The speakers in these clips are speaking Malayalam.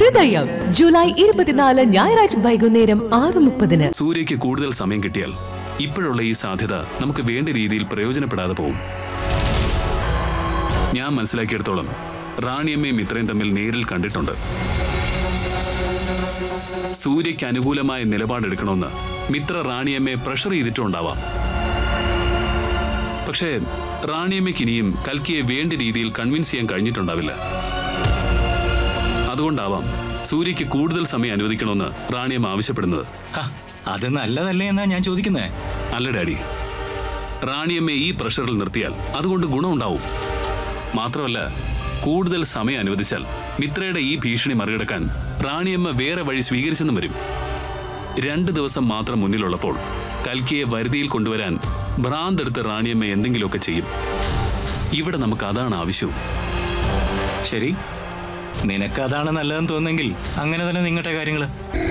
ഹൃദയം ജൂലൈ ഇരുപത്തിനാല് ഞായറാഴ്ച വൈകുന്നേരം ആറ് മുപ്പതിന് സൂര്യയ്ക്ക് കൂടുതൽ സമയം കിട്ടിയാൽ ഇപ്പോഴുള്ള ഈ സാധ്യത നമുക്ക് വേണ്ട രീതിയിൽ പ്രയോജനപ്പെടാതെ പോകും ഞാൻ മനസ്സിലാക്കിയെടുത്തോളം റാണിയമ്മയും മിത്രയും തമ്മിൽ നേരിൽ കണ്ടിട്ടുണ്ട് സൂര്യയ്ക്ക് അനുകൂലമായ നിലപാടെടുക്കണമെന്ന് മിത്ര റാണിയമ്മയെ പ്രഷർ ചെയ്തിട്ടുണ്ടാവാം പക്ഷേ റാണിയമ്മയ്ക്ക് ഇനിയും കൽക്കിയെ വേണ്ട രീതിയിൽ കൺവിൻസ് ചെയ്യാൻ കഴിഞ്ഞിട്ടുണ്ടാവില്ല അതുകൊണ്ടാവാം സൂര്യയ്ക്ക് കൂടുതൽ സമയം അനുവദിക്കണമെന്ന് റാണിയമ്മ ആവശ്യപ്പെടുന്നത് ഹ, അത് നല്ലതല്ലേ എന്നാ ഞാൻ ചോദിക്കുന്നേ അല്ല ഡാഡി റാണിയമ്മയെ ഈ പ്രഷറിൽ നിർത്തിയാൽ അതുകൊണ്ട് ഗുണമുണ്ടാവും മാത്രമല്ല കൂടുതൽ സമയം അനുവദിച്ചാൽ മിത്രയുടെ ഈ ഭീഷണി മറികടക്കാൻ റാണിയമ്മ വേറെ വഴി സ്വീകരിച്ചെന്നും വരും രണ്ട് ദിവസം മാത്രം മുന്നിലുള്ളപ്പോൾ കൽക്കിയെ വരുതിയിൽ കൊണ്ടുവരാൻ ഭ്രാന്തെടുത്ത് റാണിയമ്മ എന്തെങ്കിലുമൊക്കെ ചെയ്യും ഇവിടെ നമുക്ക് അതാണ് ആവശ്യവും ശരി നിനക്ക് അതാണ് നല്ലതെന്ന് തോന്നുന്നെങ്കിൽ അങ്ങനെ തന്നെ നിങ്ങളുടെ കാര്യങ്ങള്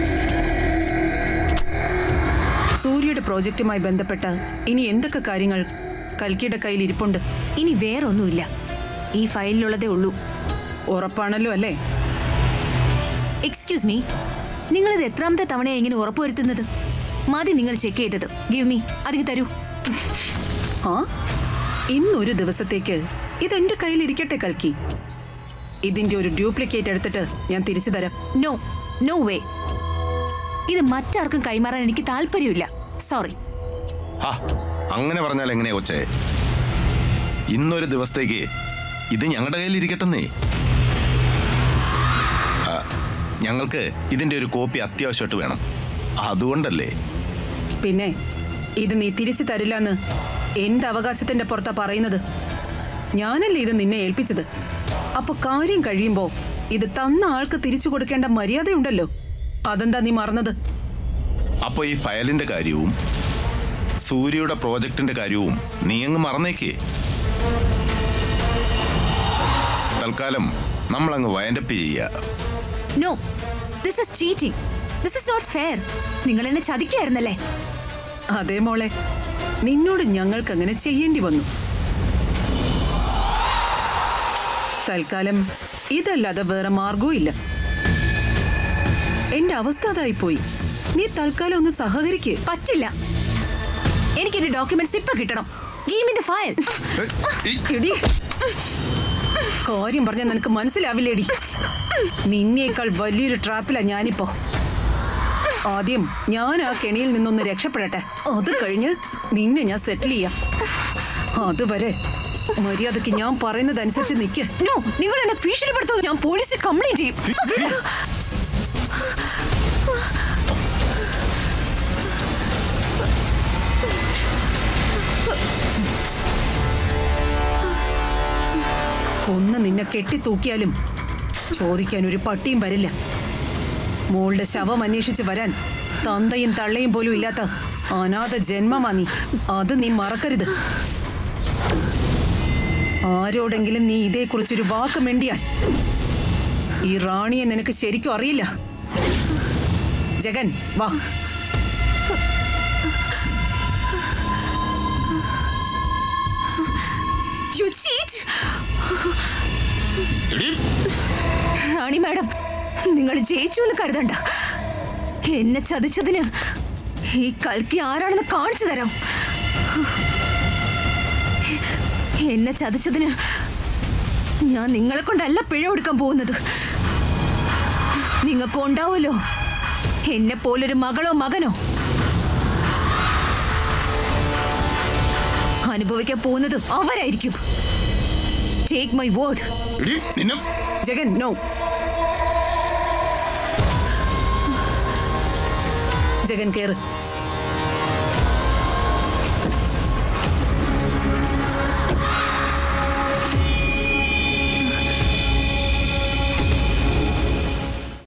സൂര്യയുടെ പ്രോജക്റ്റുമായി ബന്ധപ്പെട്ട ഇനി എന്തൊക്കെ കാര്യങ്ങൾ കൽക്കിയുടെ കയ്യിൽ ഇരിപ്പുണ്ട് ഇനി വേറൊന്നുമില്ല ഈ ഫയലിലുള്ളതേ ഉള്ളൂ ഉറപ്പാണല്ലോ അല്ലേ എക്സ്ക്യൂസ് മീ നിങ്ങളിത് എത്രാമത്തെ തവണയാണ് ഇങ്ങനെ ഉറപ്പുവരുത്തുന്നത് മതി നിങ്ങൾ ചെക്ക് ചെയ്തത് ഗിവ് മീ അതിന് തരൂ ആ ഇന്നൊരു ദിവസത്തേക്ക് ഇതെന്റെ കയ്യിൽ ഇരിക്കട്ടെ കൽക്കി ഇതിന്റെ ഒരു ഡ്യൂപ്ലിക്കേറ്റ് എടുത്തിട്ട് ഞാൻ തിരിച്ചു തരാം നോ നോ വേ ഇത് മറ്റാർക്കും കൈമാറാൻ എനിക്ക് താല്പര്യമില്ല സോറി ആ അങ്ങനെ പറഞ്ഞാൽ എങ്ങനെയാ കൊച്ചേ ഇന്നൊരു ദിവസത്തേക്ക് ഇത് ഞങ്ങളുടെ കയ്യിൽ ഇരിക്കട്ടെന്നേ ആ, ഞങ്ങൾക്ക് ഇതിന്റെ ഒരു കോപ്പി അത്യാവശ്യമായിട്ട് വേണം അതുകൊണ്ടല്ലേ പിന്നെ ഇത് നീ തിരിച്ചു തരില്ലെന്ന് എന്ത് അവകാശത്തിന്റെ പുറത്താ പറയുന്നത് ഞാനല്ലേ ഇത് നിന്നെ ഏൽപ്പിച്ചത് അപ്പൊ കാര്യം കഴിയുമ്പോ ഇത് തന്ന ആൾക്ക് തിരിച്ചു കൊടുക്കേണ്ട മര്യാദയുണ്ടല്ലോ അതെന്താ നീ മറന്നത് അപ്പോൾ ഈ ഫയലിന്റെ കാര്യവും സൂര്യയുടെ പ്രോജക്റ്റിന്റെ കാര്യവും നീ അങ്ങ് മറന്നേക്കേ തൽക്കാലം നമ്മളങ്ങ് വയൻഡപ്പ് ചെയ്യുക no this is cheating this is not fair നിങ്ങൾ എന്നെ ചതിക്കായിരുന്നല്ലേ അതേ മോളെ നിന്നോട് ഞങ്ങൾക്ക് അങ്ങനെ ചെയ്യേണ്ടി വന്നു തൽക്കാലം ഇതല്ലാതെ വേറെ മാർഗവും ഇല്ല എന്റെ അവസ്ഥ അതായിപ്പോയി നീ തൽക്കാലം ഒന്ന് സഹകരിക്ക് പറ്റില്ല എനിക്ക് എന്റെ ഡോക്യുമെന്റ്സ് ഇപ്പൊ കിട്ടണം ഗീവ് മീ ദ ഫയൽ എടി കാര്യം പറഞ്ഞാൽ നിനക്ക് മനസ്സിലാവില്ലേടി നിന്നേക്കാൾ വലിയൊരു ട്രാപ്പിലാ ഞാനിപ്പോ ആദ്യം ഞാൻ ആ കെണിയിൽ നിന്നൊന്ന് രക്ഷപ്പെടട്ടെ അത് കഴിഞ്ഞ് നിന്നെ ഞാൻ സെറ്റിൽ ചെയ്യാം അതുവരെ മര്യാദക്ക് ഞാൻ പറയുന്നതനുസരിച്ച് നിൽക്ക് നോ നിങ്ങൾ എന്നെ ഭീഷണിപ്പെടുത്തുന്നു ഞാൻ പോലീസിൽ കംപ്ലൈന്റ് ചെയ്യും ഒന്ന് നിന്നെ കെട്ടിത്തൂക്കിയാലും ചോദിക്കാൻ ഒരു പട്ടിയും വരില്ല മോളുടെ ശവം അന്വേഷിച്ച് വരാൻ തന്തയും തള്ളയും പോലും ഇല്ലാത്ത അനാഥ ജന്മമാ നീ അത് നീ മറക്കരുത് ആരോടെങ്കിലും നീ ഇതേക്കുറിച്ചൊരു വാക്ക് മിണ്ടിയാൽ ഈ റാണിയെ നിനക്ക് ശരിക്കും അറിയില്ല ജഗൻ വാ യു ചീറ്റ് റാണി മാഡം നിങ്ങൾ ജയിച്ചു എന്ന് കരുതണ്ട എന്നെ ചതിച്ചതിന് ഈ കൽക്കി ആരാണെന്ന് കാണിച്ചു തരാം എന്നെ ചതിച്ചതിന് ഞാൻ നിങ്ങളെ കൊണ്ടല്ല പിഴ കൊടുക്കാൻ പോകുന്നത് നിങ്ങൾക്ക് ഉണ്ടാവുമല്ലോ എന്നെ പോലൊരു മകളോ മകനോ അനുഭവിക്കാൻ പോകുന്നത് അവരായിരിക്കും ടേക്ക് മൈ വേർഡ് എടീ, നിന്നെ ജഗൻ നോ ജഗൻ കേറ്